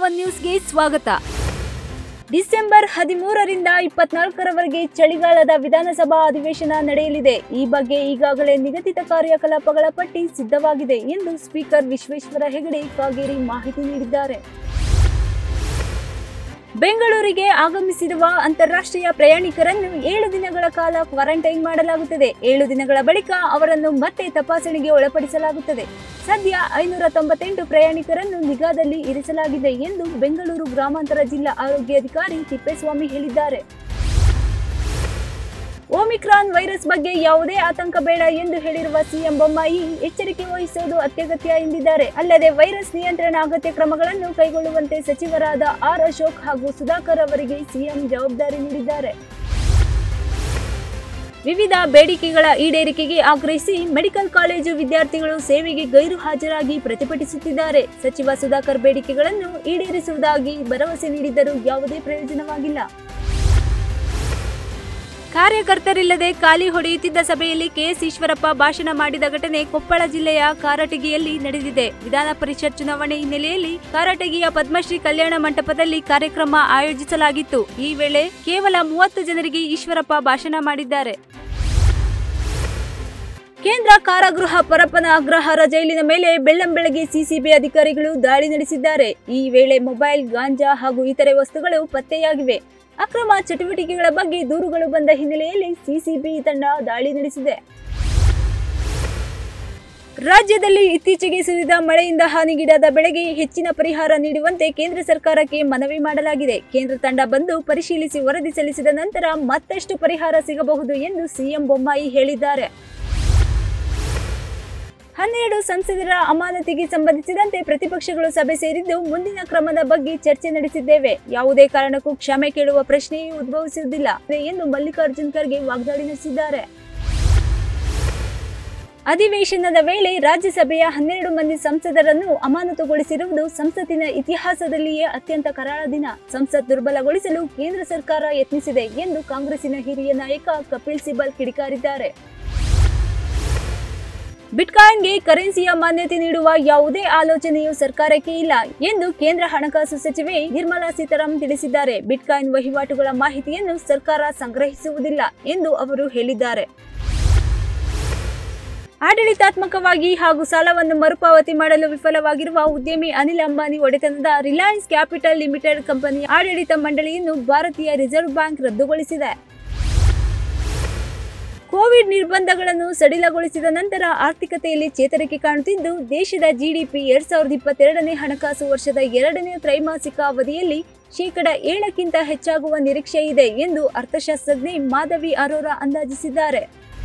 one ನ್ಯೂಸ್ಗೆ ಸ್ವಾಗತ December ಹದಿಮೂರರಿಂದ ಇಪ್ಪತ್ನಾಲ್ಕರವರೆಗೆ ಚಳಿಗಾಲದ ವಿಧಾನಸಭಾ ಅಧಿವೇಶನ ನಡೆಯಲಿದೆ ಈ ಬಗ್ಗೆ ಈಗಾಗಲೇ ನಿಗದಿತ ಕಾರ್ಯಕಲಾಪಗಳ ಪಟ್ಟಿ ಸಿದ್ಧವಾಗಿದೆ ಎಂದು ಸ್ಪೀಕರ್ ವಿಶ್ವೇಶ್ವರ ಹೆಗಡೆ ಕಾಗೇರಿ ಮಾಹಿತಿ ನೀಡಿದ್ದಾರೆ ಬೆಂಗಳೂರಿಗೆ ಆಗಮಿಸಿರುವ ಅಂತಾರಾಷ್ಟ್ರೀಯ ಪ್ರಯಾಣಿಕರನ್ನು ಏಳು ದಿನಗಳ ಕಾಲ ಕ್ವಾರಂಟೈನ್ ಮಾಡಲಾಗುತ್ತದೆ ಏಳು ದಿನಗಳ ಬಳಿಕ ಅವರನ್ನು ಮತ್ತೆ ತಪಾಸಣೆಗೆ ಒಳಪಡಿಸಲಾಗುತ್ತದೆ ಸದ್ಯ ಐನೂರ ತೊಂಬತ್ತೆಂಟು ಪ್ರಯಾಣಿಕರನ್ನು ನಿಗಾದಲ್ಲಿ ಇರಿಸಲಾಗಿದೆ ಎಂದು ಬೆಂಗಳೂರು ಗ್ರಾಮಾಂತರ ಜಿಲ್ಲಾ ಆರೋಗ್ಯಾಧಿಕಾರಿ ತಿಪ್ಪೇಸ್ವಾಮಿ ಹೇಳಿದ್ದಾರೆ ಓಮಿಕ್ರಾನ್ ವೈರಸ್ ಬಗ್ಗೆ ಯಾವುದೇ ಆತಂಕ ಬೇಡ ಎಂದು ಹೇಳಿರುವ ಸಿಎಂ ಬೊಮ್ಮಾಯಿ ಎಚ್ಚರಿಕೆ ವಹಿಸುವುದು ಅತ್ಯಗತ್ಯ ಎಂದಿದ್ದಾರೆ ಅಲ್ಲದೆ ವೈರಸ್ ನಿಯಂತ್ರಣ ಅಗತ್ಯ ಕ್ರಮಗಳನ್ನು ಕೈಗೊಳ್ಳುವಂತೆ ಸಚಿವರಾದ ಆರ್ ಅಶೋಕ್ ಹಾಗೂ ಸುಧಾಕರ್ ಅವರಿಗೆ ಸಿಎಂ ಜವಾಬ್ದಾರಿ ನೀಡಿದ್ದಾರೆ ವಿವಿಧ ಬೇಡಿಕೆಗಳ ಈಡೇರಿಕೆಗೆ ಆಗ್ರಹಿಸಿ ಮೆಡಿಕಲ್ ಕಾಲೇಜು ವಿದ್ಯಾರ್ಥಿಗಳು ಸೇವೆಗೆ ಗೈರು ಹಾಜರಾಗಿ ಪ್ರತಿಭಟಿಸುತ್ತಿದ್ದಾರೆ ಸಚಿವ ಸುಧಾಕರ್ ಬೇಡಿಕೆಗಳನ್ನು ಈಡೇರಿಸುವುದಾಗಿ ಭರವಸೆ ನೀಡಿದ್ದರೂ ಯಾವುದೇ ಪ್ರಯೋಜನವಾಗಿಲ್ಲ ಕಾರ್ಯಕರ್ತರಿಲ್ಲದೆ ಖಾಲಿ ಹೊಡೆಯುತ್ತಿದ್ದ ಸಭೆಯಲ್ಲಿ ಕೆಎಸ್ ಈಶ್ವರಪ್ಪ ಭಾಷಣ ಮಾಡಿದ ಘಟನೆ ಕೊಪ್ಪಳ ಜಿಲ್ಲೆಯ ಕಾರಟಗಿಯಲ್ಲಿ ನಡೆದಿದೆ ವಿಧಾನ ಪರಿಷತ್ ಚುನಾವಣೆ ಹಿನ್ನೆಲೆಯಲ್ಲಿ ಕಾರಟಗಿಯ ಪದ್ಮಶ್ರೀ ಕಲ್ಯಾಣ ಮಂಟಪದಲ್ಲಿ ಕಾರ್ಯಕ್ರಮ ಆಯೋಜಿಸಲಾಗಿತ್ತು ಈ ವೇಳೆ ಕೇವಲ ಮೂವತ್ತು ಜನರಿಗೆ ಈಶ್ವರಪ್ಪ ಭಾಷಣ ಮಾಡಿದ್ದಾರೆ ಕೇಂದ್ರ ಕಾರಾಗೃಹ ಪರಪ್ಪನ ಅಗ್ರಹಾರ ಜೈಲಿನ ಮೇಲೆ ಬೆಳ್ಳಂಬೆಳಗ್ಗೆ ಸಿಸಿಬಿ ಅಧಿಕಾರಿಗಳು ದಾಳಿ ನಡೆಸಿದ್ದಾರೆ ಈ ವೇಳೆ ಮೊಬೈಲ್ ಗಾಂಜಾ ಹಾಗೂ ಇತರೆ ವಸ್ತುಗಳು ಪತ್ತೆಯಾಗಿವೆ ಅಕ್ರಮ ಚಟುವಟಿಕೆಗಳ ಬಗ್ಗೆ ದೂರುಗಳು ಬಂದ ಹಿನ್ನೆಲೆಯಲ್ಲಿ ಸಿಸಿಬಿ ತಂಡ ದಾಳಿ ನಡೆಸಿದೆ ರಾಜ್ಯದಲ್ಲಿ ಇತ್ತೀಚೆಗೆ ಸುರಿದ ಮಳೆಯಿಂದ ಹಾನಿಗೀಡಾದ ಬೆಳೆಗೆ ಹೆಚ್ಚಿನ ಪರಿಹಾರ ನೀಡುವಂತೆ ಕೇಂದ್ರ ಸರ್ಕಾರಕ್ಕೆ ಮನವಿ ಮಾಡಲಾಗಿದೆ ಕೇಂದ್ರ ತಂಡ ಬಂದು ಪರಿಶೀಲಿಸಿ ವರದಿ ಸಲ್ಲಿಸಿದ ನಂತರ ಮತ್ತಷ್ಟು ಪರಿಹಾರ ಸಿಗಬಹುದು ಎಂದು ಸಿಎಂ ಬೊಮ್ಮಾಯಿ ಹೇಳಿದ್ದಾರೆ ಹನ್ನೆರಡು ಸಂಸದರ ಅಮಾನತಿಗೆ ಸಂಬಂಧಿಸಿದಂತೆ ಪ್ರತಿಪಕ್ಷಗಳು ಸಭೆ ಸೇರಿದ್ದು ಮುಂದಿನ ಕ್ರಮದ ಬಗ್ಗೆ ಚರ್ಚೆ ನಡೆಸಿದ್ದೇವೆ ಯಾವುದೇ ಕಾರಣಕ್ಕೂ ಕ್ಷಮೆ ಕೇಳುವ ಪ್ರಶ್ನೆಯೂ ಉದ್ಭವಿಸುವುದಿಲ್ಲ ಎಂದು ಮಲ್ಲಿಕಾರ್ಜುನ್ ಖರ್ಗೆ ವಾಗ್ದಾಳಿ ನಡೆಸಿದ್ದಾರೆ ಅಧಿವೇಶನದ ವೇಳೆ ರಾಜ್ಯಸಭೆಯ ಹನ್ನೆರಡು ಮಂದಿ ಸಂಸದರನ್ನು ಅಮಾನತುಗೊಳಿಸಿರುವುದು ಸಂಸತ್ತಿನ ಇತಿಹಾಸದಲ್ಲಿಯೇ ಅತ್ಯಂತ ಕರಾಳ ದಿನ ಸಂಸತ್ ದುರ್ಬಲಗೊಳಿಸಲು ಕೇಂದ್ರ ಸರ್ಕಾರ ಯತ್ನಿಸಿದೆ ಎಂದು ಕಾಂಗ್ರೆಸ್ಸಿನ ಹಿರಿಯ ನಾಯಕ ಕಪಿಲ್ ಸಿಬಲ್ ಕಿಡಿಕಾರಿದ್ದಾರೆ ಬಿಟ್ಕಾಯಿನ್ಗೆ ಕರೆನ್ಸಿಯ ಮಾನ್ಯತೆ ನೀಡುವ ಯಾವುದೇ ಆಲೋಚನೆಯೂ ಸರ್ಕಾರಕ್ಕೆ ಇಲ್ಲ ಎಂದು ಕೇಂದ್ರ ಹಣಕಾಸು ಸಚಿವೆ ನಿರ್ಮಲಾ ಸೀತಾರಾಮನ್ ತಿಳಿಸಿದ್ದಾರೆ ಬಿಟ್ಕಾಯಿನ್ ವಹಿವಾಟುಗಳ ಮಾಹಿತಿಯನ್ನು ಸರ್ಕಾರ ಸಂಗ್ರಹಿಸುವುದಿಲ್ಲ ಎಂದು ಅವರು ಹೇಳಿದ್ದಾರೆ ಆಡಳಿತಾತ್ಮಕವಾಗಿ ಹಾಗೂ ಸಾಲವನ್ನು ಮರುಪಾವತಿ ಮಾಡಲು ವಿಫಲವಾಗಿರುವ ಉದ್ಯಮಿ ಅನಿಲ್ ಅಂಬಾನಿ ಒಡೆತನದ ರಿಲಯನ್ಸ್ ಕ್ಯಾಪಿಟಲ್ ಲಿಮಿಟೆಡ್ ಕಂಪನಿಯ ಆಡಳಿತ ಮಂಡಳಿಯನ್ನು ಭಾರತೀಯ ರಿಸರ್ವ್ ಬ್ಯಾಂಕ್ ರದ್ದುಗೊಳಿಸಿದೆ ಕೋವಿಡ್ ನಿರ್ಬಂಧಗಳನ್ನು ಸಡಿಲಗೊಳಿಸಿದ ನಂತರ ಆರ್ಥಿಕತೆಯಲ್ಲಿ ಚೇತರಿಕೆ ಕಾಣುತ್ತಿದ್ದು ದೇಶದ ಜಿಡಿಪಿ ಎರಡ್ ಸಾವಿರದ ಇಪ್ಪತ್ತೆರಡನೇ ಹಣಕಾಸು ವರ್ಷದ ಎರಡನೇ ತ್ರೈಮಾಸಿಕ ಅವಧಿಯಲ್ಲಿ ಶೇಕಡ ಏಳಕ್ಕಿಂತ ಹೆಚ್ಚಾಗುವ ನಿರೀಕ್ಷೆ ಇದೆ ಎಂದು ಅರ್ಥಶಾಸ್ತ್ರಜ್ಞೆ ಮಾಧವಿ ಅರೋರಾ ಅಂದಾಜಿಸಿದ್ದಾರೆ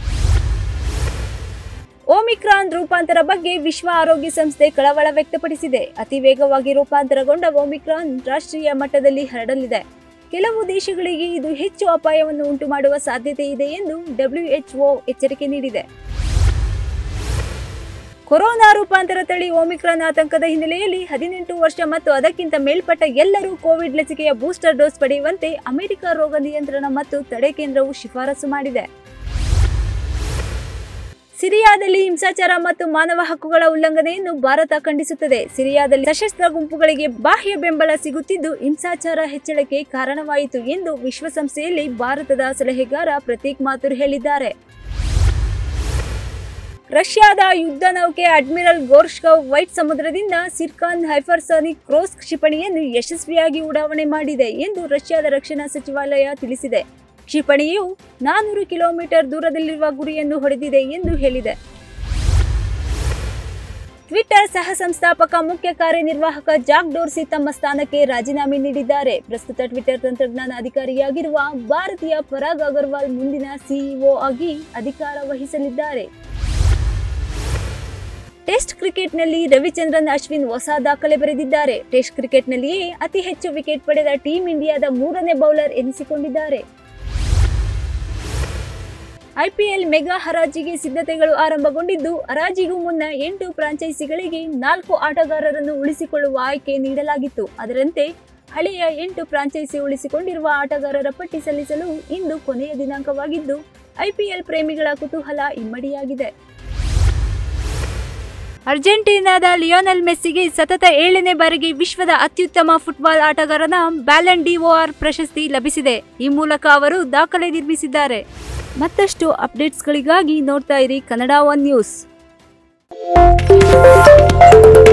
ಓಮಿಕ್ರಾನ್ ರೂಪಾಂತರ ಬಗ್ಗೆ ವಿಶ್ವ ಆರೋಗ್ಯ ಸಂಸ್ಥೆ ಕಳವಳ ವ್ಯಕ್ತಪಡಿಸಿದೆ ಅತಿ ವೇಗವಾಗಿ ರೂಪಾಂತರಗೊಂಡ ಓಮಿಕ್ರಾನ್ ರಾಷ್ಟ್ರೀಯ ಮಟ್ಟದಲ್ಲಿ ಹರಡಲಿದೆ ಕೆಲವು ದೇಶಗಳಿಗೆ ಇದು ಹೆಚ್ಚು ಅಪಾಯವನ್ನು ಉಂಟು ಮಾಡುವ ಸಾಧ್ಯತೆ ಇದೆ ಎಂದು ಡಬ್ಲ್ಯೂಎಚ್ಒ ಎಚ್ಚರಿಕೆ ನೀಡಿದೆ ಕೊರೋನಾ ರೂಪಾಂತರ ತಳಿ ಓಮಿಕ್ರಾನ್ ಆತಂಕದ ಹಿನ್ನೆಲೆಯಲ್ಲಿ ಹದಿನೆಂಟು ವರ್ಷ ಮತ್ತು ಅದಕ್ಕಿಂತ ಮೇಲ್ಪಟ್ಟ ಎಲ್ಲರೂ ಕೋವಿಡ್ ಲಸಿಕೆಯ ಬೂಸ್ಟರ್ ಡೋಸ್ ಪಡೆಯುವಂತೆ ಅಮೆರಿಕ ರೋಗ ನಿಯಂತ್ರಣ ಮತ್ತು ತಡೆ ಕೇಂದ್ರವು ಶಿಫಾರಸು ಮಾಡಿದೆ ಸಿರಿಯಾದಲ್ಲಿ ಹಿಂಸಾಚಾರ ಮತ್ತು ಮಾನವ ಹಕ್ಕುಗಳ ಉಲ್ಲಂಘನೆಯನ್ನು ಭಾರತ ಖಂಡಿಸುತ್ತದೆ ಸಿರಿಯಾದಲ್ಲಿ ಸಶಸ್ತ್ರ ಗುಂಪುಗಳಿಗೆ ಬಾಹ್ಯ ಬೆಂಬಲ ಸಿಗುತ್ತಿದ್ದು ಹಿಂಸಾಚಾರ ಹೆಚ್ಚಳಕ್ಕೆ ಕಾರಣವಾಯಿತು ಎಂದು ವಿಶ್ವಸಂಸ್ಥೆಯಲ್ಲಿ ಭಾರತದ ಸಲಹೆಗಾರ ಪ್ರತೀಕ್ ಮಾಥುರ್ ಹೇಳಿದ್ದಾರೆ ರಷ್ಯಾದ ಯುದ್ಧ ನೌಕೆ ಅಡ್ಮಿರಲ್ ಗೋರ್ಷ್ಕವ್ ವೈಟ್ ಸಮುದ್ರದಿಂದ ಸಿರ್ಕಾನ್ ಹೈಫರ್ಸಾನಿಕ್ ಕ್ರೋಸ್ ಕ್ಷಿಪಣಿಯನ್ನು ಯಶಸ್ವಿಯಾಗಿ ಉಡಾವಣೆ ಮಾಡಿದೆ ಎಂದು ರಷ್ಯಾದ ರಕ್ಷಣಾ ಸಚಿವಾಲಯ ತಿಳಿಸಿದೆ ಕ್ಷಿಪಣಿಯು ನಾನೂರು ಕಿಲೋಮೀಟರ್ ದೂರದಲ್ಲಿರುವ ಗುರಿಯನ್ನು ಹೊಡೆದಿದೆ ಎಂದು ಹೇಳಿದೆ ಟ್ವಿಟರ್ ಸಹ ಸಂಸ್ಥಾಪಕ ಮುಖ್ಯ ಕಾರ್ಯನಿರ್ವಾಹಕ ಜಾಕ್ ಡೋರ್ಸಿ ತಮ್ಮ ಸ್ಥಾನಕ್ಕೆ ರಾಜೀನಾಮೆ ನೀಡಿದ್ದಾರೆ ಪ್ರಸ್ತುತ ಟ್ವಿಟರ್ ತಂತ್ರಜ್ಞಾನ ಅಧಿಕಾರಿಯಾಗಿರುವ ಭಾರತೀಯ ಪರಾಗ್ ಅಗರ್ವಾಲ್ ಮುಂದಿನ ಸಿಇಒ ಆಗಿ ಅಧಿಕಾರ ವಹಿಸಲಿದ್ದಾರೆ ಟೆಸ್ಟ್ ಕ್ರಿಕೆಟ್ನಲ್ಲಿ ರವಿಚಂದ್ರನ್ ಅಶ್ವಿನ್ ಹೊಸ ದಾಖಲೆ ಬರೆದಿದ್ದಾರೆ ಟೆಸ್ಟ್ ಕ್ರಿಕೆಟ್ನಲ್ಲಿಯೇ ಅತಿ ಹೆಚ್ಚು ವಿಕೆಟ್ ಪಡೆದ ಟೀಂ ಇಂಡಿಯಾದ ಮೂರನೇ ಬೌಲರ್ ಎನಿಸಿಕೊಂಡಿದ್ದಾರೆ ಐಪಿಎಲ್ ಮೆಗಾ ಹರಾಜಿಗೆ ಸಿದ್ಧತೆಗಳು ಆರಂಭಗೊಂಡಿದ್ದು ಹರಾಜಿಗೂ ಮುನ್ನ ಎಂಟು ಫ್ರಾಂಚೈಸಿಗಳಿಗೆ ನಾಲ್ಕು ಆಟಗಾರರನ್ನು ಉಳಿಸಿಕೊಳ್ಳುವ ಆಯ್ಕೆ ನೀಡಲಾಗಿತ್ತು ಅದರಂತೆ ಹಳೆಯ ಎಂಟು ಫ್ರಾಂಚೈಸಿ ಉಳಿಸಿಕೊಂಡಿರುವ ಆಟಗಾರರ ಪಟ್ಟಿ ಸಲ್ಲಿಸಲು ಇಂದು ಕೊನೆಯ ದಿನಾಂಕವಾಗಿದ್ದು ಐಪಿಎಲ್ ಪ್ರೇಮಿಗಳ ಕುತೂಹಲ ಇಮ್ಮಡಿಯಾಗಿದೆ ಅರ್ಜೆಂಟೀನಾದ ಲಿಯೋನೆಲ್ ಮೆಸ್ಸಿಗೆ ಸತತ ಏಳನೇ ಬಾರಿಗೆ ವಿಶ್ವದ ಅತ್ಯುತ್ತಮ ಫುಟ್ಬಾಲ್ ಆಟಗಾರನ ಬ್ಯಾಲನ್ ಡಿವೋಆರ್ ಪ್ರಶಸ್ತಿ ಲಭಿಸಿದೆ ಈ ಮೂಲಕ ಅವರು ದಾಖಲೆ ನಿರ್ಮಿಸಿದ್ದಾರೆ ಮತ್ತಷ್ಟು ಅಪ್ಡೇಟ್ಸ್ಗಳಿಗಾಗಿ ನೋಡ್ತಾ ಇರಿ ಕನ್ನಡ ಒನ್ ನ್ಯೂಸ್